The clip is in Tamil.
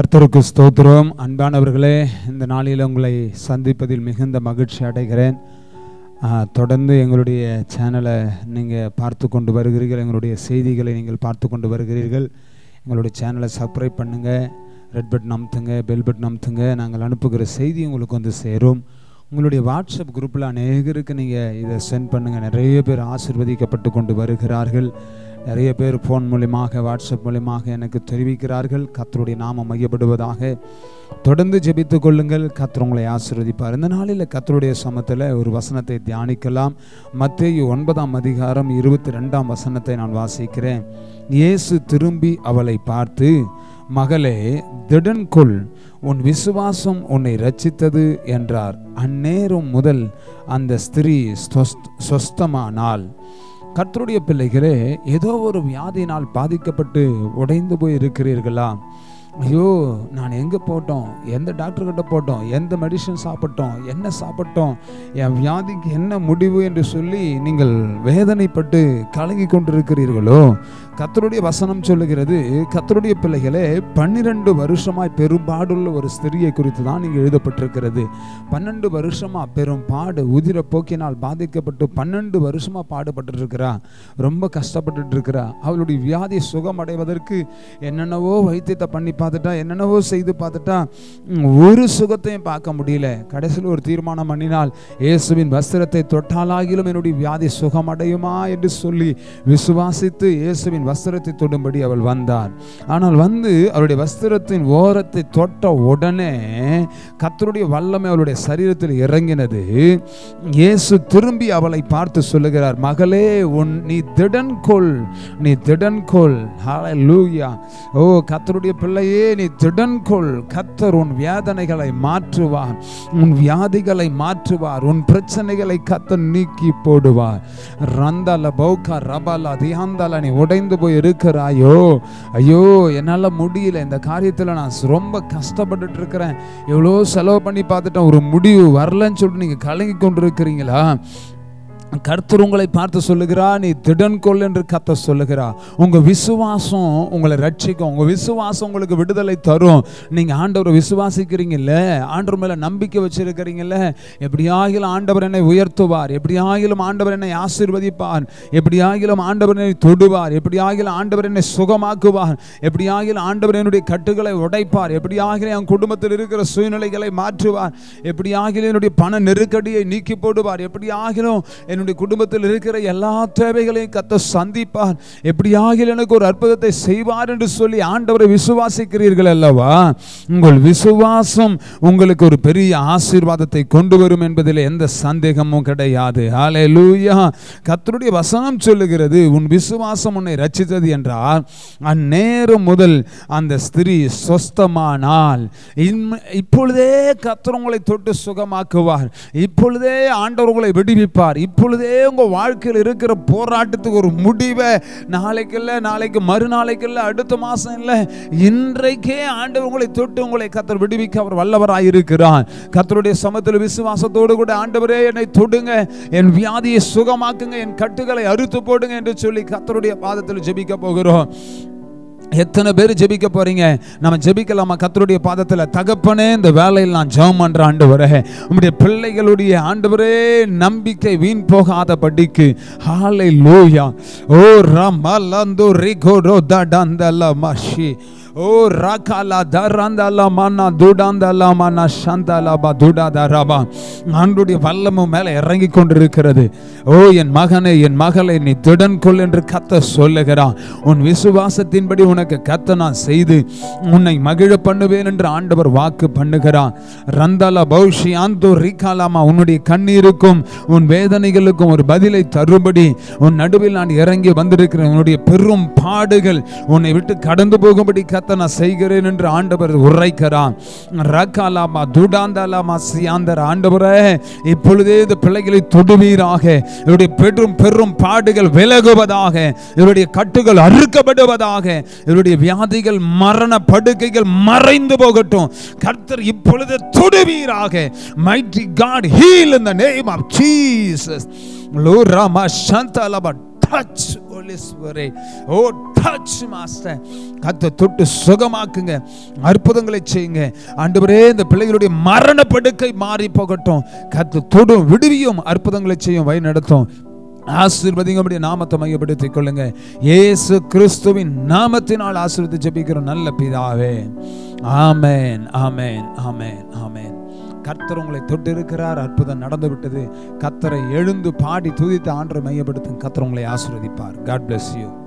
கர்த்தருக்கு ஸ்தோத்திரம் அன்பானவர்களே இந்த நாளில் உங்களை சந்திப்பதில் மிகுந்த மகிழ்ச்சி அடைகிறேன் ஆ, தொடர்ந்து எங்களுடைய சேனலை நீங்கள் பார்த்து கொண்டு வருகிறீர்கள் எங்களுடைய செய்திகளை நீங்கள் பார்த்து கொண்டு வருகிறீர்கள் எங்களுடைய சேனலை சப்ஸ்கிரைப் பண்ணுங்கள் ரெட் பட்டன் அமுத்துங்க பெல் பட்டன் அமுத்துங்க நாங்கள் அனுப்புகிற செய்தி உங்களுக்கு வந்து சேரும் உங்களுடைய வாட்ஸ்அப் குரூப்பில் அநேகருக்கு நீங்கள் இதை சென்ட் பண்ணுங்கள் நிறைய பேர் ஆசிர்வதிக்கப்பட்டு கொண்டு வருகிறார்கள் நிறைய பேர் ஃபோன் மூலியமாக வாட்ஸ்அப் மூலியமாக எனக்கு தெரிவிக்கிறார்கள் கத்தருடைய நாமம் மையப்படுவதாக தொடர்ந்து ஜெபித்து கொள்ளுங்கள் கத்தர் உங்களை ஆசீர்வதிப்பார் இந்த நாளில் கத்தருடைய சமத்தில் ஒரு வசனத்தை தியானிக்கலாம் மத்தேயு ஒன்பதாம் அதிகாரம் இருபத்தி ரெண்டாம் வசனத்தை நான் வாசிக்கிறேன் இயேசு திரும்பி அவளை பார்த்து மகளே திடன் கொள் உன் விசுவாசம் உன்னை ரட்சித்தது என்றார் அந்நேரம் முதல் அந்த ஸ்திரீ ஸ்வஸ்த்- சொஸ்தமானாள் கர்த்தருடைய பிள்ளைகளே ஏதோ ஒரு வியாதியினால் பாதிக்கப்பட்டு உடைந்து போய் இருக்கிறீர்களா ஐயோ நான் எங்கே போட்டோம் எந்த டாக்டர் கிட்ட போட்டோம் எந்த மெடிசன் சாப்பிட்டோம் என்ன சாப்பிட்டோம் என் வியாதிக்கு என்ன முடிவு என்று சொல்லி நீங்கள் வேதனைப்பட்டு கலங்கி கொண்டிருக்கிறீர்களோ கர்த்தருடைய வசனம் சொல்லுகிறது கர்த்தருடைய பிள்ளைகளே பன்னிரண்டு வருஷமாய் பெரும்பாடுள்ள ஒரு ஸ்திரியை குறித்து தான் நீங்கள் எழுதப்பட்டிருக்கிறது பன்னெண்டு வருஷமா பெரும் பாடு உதிர போக்கினால் பாதிக்கப்பட்டு பன்னெண்டு வருஷமா பாடுபட்டு இருக்கிறா ரொம்ப கஷ்டப்பட்டுட்டு இருக்கிறா அவளுடைய வியாதி சுகமடைவதற்கு என்னென்னவோ வைத்தியத்தை பண்ணி பார்த்துட்டா என்னென்னவோ செய்து பார்த்துட்டா ம், ஒரு சுகத்தையும் பார்க்க முடியல கடைசியில் ஒரு தீர்மானம் பண்ணினால் இயேசுவின் வஸ்திரத்தை தொட்டாலாகிலும் என்னுடைய வியாதி சுகமடையுமா என்று சொல்லி விசுவாசித்து இயேசுவின் வஸ்திரத்தை தொடும்படி அவள் வந்தார் ஆனால் வந்து அவருடைய வஸ்திரத்தின் ஓரத்தை தொட்ட உடனே கர்த்தருடைய வல்லமை அவளுடைய சரீரத்தில் இறங்கினது இயேசு திரும்பி அவளை பார்த்து சொல்லுகிறார் மகளே உன் நீ திடன் கொள் நீ திடன் கொள் ஹalleluya ஓ கர்த்தருடைய பிள்ளையே நீ திடன் கொள் கர்த்தர் உன் வேதனைகளை மாற்றுவார் உன் வியாதிகளை மாற்றுவார் உன் பிரச்சனைகளை கர்த்தர் நீக்கி போடுவார் ரந்தல பௌகா ரபலா தியாந்தல நீ உடைந்து போய் இருக்கிறாயோ ஐயோ என்னால் முடியல இந்த காரியத்தில் நான் ரொம்ப கஷ்டப்பட்டுட்டு இருக்கிறேன் எவ்வளோ செலவு பண்ணி பார்த்துட்டேன் ஒரு முடிவு வரலன்னு சொல்லிட்டு நீங்கள் கலங்கி கொண்டு இருக்கிறீங்களா கர்த்தர் உங்களை பார்த்து சொல்லுகிறா நீ திடன் கொள் என்று கத்த சொல்லுகிறா உங்க விசுவாசம் உங்களை ரட்சிக்கும் உங்க விசுவாசம் உங்களுக்கு விடுதலை தரும் நீங்க ஆண்டவரை விசுவாசிக்கிறீங்கல்ல ஆண்டவர் மேல நம்பிக்கை வச்சிருக்கிறீங்கல்ல எப்படியாகிலும் ஆண்டவர் என்னை உயர்த்துவார் எப்படியாகிலும் ஆண்டவர் என்னை ஆசீர்வதிப்பார் எப்படியாகிலும் ஆண்டவர் என்னை தொடுவார் எப்படியாகிலும் ஆண்டவர் என்னை சுகமாக்குவார் எப்படியாகிலும் ஆண்டவர் என்னுடைய கட்டுகளை உடைப்பார் எப்படியாகிலும் என் குடும்பத்தில் இருக்கிற சூழ்நிலைகளை மாற்றுவார் எப்படியாகிலும் என்னுடைய பண நெருக்கடியை நீக்கி போடுவார் எப்படியாகிலும் என்னுடைய குடும்பத்தில் இருக்கிற எல்லா தேவைகளையும் கத்த சந்திப்பார் எப்படியாகிலும் எனக்கு ஒரு அற்புதத்தை செய்வார் என்று சொல்லி ஆண்டவரை விசுவாசிக்கிறீர்கள் அல்லவா உங்கள் விசுவாசம் உங்களுக்கு ஒரு பெரிய ஆசீர்வாதத்தை கொண்டு வரும் என்பதில் எந்த சந்தேகமும் கிடையாது ஹalleluya கர்த்தருடைய வசனம் சொல்லுகிறது உன் விசுவாசம் உன்னை ரட்சித்தது என்றால் அந்நேரம் முதல் அந்த ஸ்திரீ சொஸ்தமானால் இன்ம- இப்பொழுதே கர்த்தர் உங்களை தொட்டு சுகமாக்குவார் இப்பொழுதே ஆண்டவர் உங்களை விடுவிப்பார் இப்பொழுதே உங்க வாழ்க்கையில் இருக்கிற போராட்டத்துக்கு ஒரு முடிவை நாளைக்கு இல்லை நாளைக்கு மறுநாளைக்கு இல்லை அடுத்த மாசம் இல்லை இன்றைக்கே ஆண்டவர் உங்களை தொட்டு உங்களை கத்தர் விடுவிக்க அவர் வல்லவராய் இருக்கிறார் கத்தருடைய சமத்தில் விசுவாசத்தோடு கூட ஆண்டவரே என்னை தொடுங்க என் வியாதியை சுகமாக்குங்க என் கட்டுகளை அறுத்து போடுங்க என்று சொல்லி கத்தருடைய பாதத்தில் ஜெபிக்க போகிறோம் எத்தனை பேர் ஜெபிக்க போறீங்க நம்ம ஜெபிக்கலாமா கத்தருடைய பாதத்தில் தகப்பனே இந்த வேலையில் நான் ஜெபம் பண்ற ஆண்டவரே உம்முடைய பிள்ளைகளுடைய ஆண்டவரே நம்பிக்கை வீண் போகாத படிக்கு ஹாலை லூயா ஓ ரமலந்து ரிகோரோ தடந்தல மஷி ஓ ராகாலா தரந்தல மன்னா துடாந்தல மன்னா சந்தல பா துடாதரபா ஆண்டுடைய வல்லமும் மேலே இறங்கி கொண்டிருக்கிறது ஓ என் மகனே என் மகளை நீ திடன் கொள் என்று கத்த சொல்லுகிறான் உன் விசுவாசத்தின்படி உனக்கு கத்த நான் செய்து உன்னை மகிழ பண்ணுவேன் என்று ஆண்டவர் வாக்கு பண்ணுகிறான் ரந்தல பௌஷி ஆந்தோ ரீகாலாமா உன்னுடைய கண்ணீருக்கும் உன் வேதனைகளுக்கும் ஒரு பதிலை தரும்படி உன் நடுவில் நான் இறங்கி வந்திருக்கிறேன் உன்னுடைய பெரும் பாடுகள் உன்னை விட்டு கடந்து போகும்படி கத்த நான் செய்கிறேன் என்று ஆண்டவர் உரைக்கிறான் ரகாலாமா துடாந்தலாமா சியாந்தர் ஆண்டவரே இப்பொழுதே இந்த பிள்ளைகளை தொடுவீராக இவருடைய பெரும் பெரும் பாடுகள் விலகுவதாக இவருடைய கட்டுகள் அறுக்கப்படுவதாக இவருடைய வியாதிகள் மரண படுக்கைகள் மறைந்து போகட்டும் கர்த்தர் இப்பொழுது தொடுவீராக mighty God heal in the name of Jesus லோ ராமா சந்தலபா touch oh Holy Spirit. Oh, touch, Master. கத்த தொட்டு சுகமாக்குங்க அற்புதங்களை செய்யுங்க ஆண்டவரே இந்த பிள்ளைகளுடைய மரண படுக்கை மாறி போகட்டும் கத்த தொடும் விடுவியும் அற்புதங்களை செய்யும் வழி நடத்தும் ஆசீர்வதிங்கபடி நாமத்தை மையப்படுத்திக் கொள்ளுங்க இயேசு கிறிஸ்துவின் நாமத்தினால் ஆசீர்வதி ஜெபிக்கிற நல்ல பிதாவே ஆமென் ஆமென் ஆமென் ஆமென் கர்த்தர் உங்களை தொட்டு இருக்கிறார் அற்புதம் நடந்து விட்டது கர்த்தரை எழுந்து பாடி துதித்து ஆண்டரை மையப்படுத்தும் கர்த்தர் உங்களை ஆசீர்வதிப்பார் காட் bless யூ